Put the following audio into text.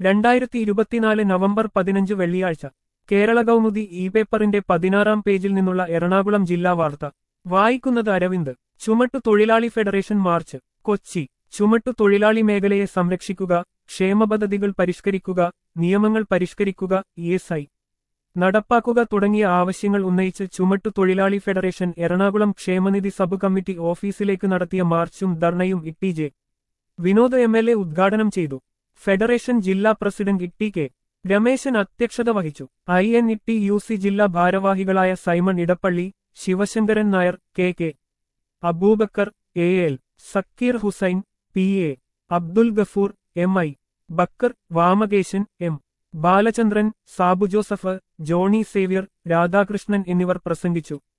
രണ്ടായിരത്തി ഇരുപത്തിനാല് നവംബർ പതിനഞ്ച് വെള്ളിയാഴ്ച കേരള കൗമുദി ഇ പേപ്പറിന്റെ പതിനാറാം പേജിൽ നിന്നുള്ള എറണാകുളം ജില്ലാ വാർത്ത വായിക്കുന്നത് അരവിന്ദ് ചുമട്ടു തൊഴിലാളി ഫെഡറേഷൻ മാർച്ച് കൊച്ചി ചുമട്ടു തൊഴിലാളി മേഖലയെ സംരക്ഷിക്കുക ക്ഷേമപദ്ധതികൾ പരിഷ്കരിക്കുക നിയമങ്ങൾ പരിഷ്കരിക്കുക ഇ എസ് ഐ നടപ്പാക്കുക തുടങ്ങിയ ആവശ്യങ്ങൾ ഉന്നയിച്ച് ചുമട്ടു തൊഴിലാളി ഫെഡറേഷൻ എറണാകുളം ക്ഷേമനിധി സബ് കമ്മിറ്റി ഓഫീസിലേക്ക് നടത്തിയ മാർച്ചും ധർണയും T J Vinod M L A ഉദ്ഘാടനം ചെയ്തു ഫെഡറേഷൻ ജില്ലാ പ്രസിഡന്റ് ഇട്ടി കെ രമേശൻ അധ്യക്ഷത വഹിച്ചു I N T U C ജില്ലാ ഭാരവാഹികളായ Simon Edappally Sivasankaran Nair K K Abubacker A L Zakir Hussain P A Abdul Gafoor M I Bakker Vamakesan M Balachandran Sabu Joseph Johny Xavier Radhakrishnan എന്നിവർ പ്രസംഗിച്ചു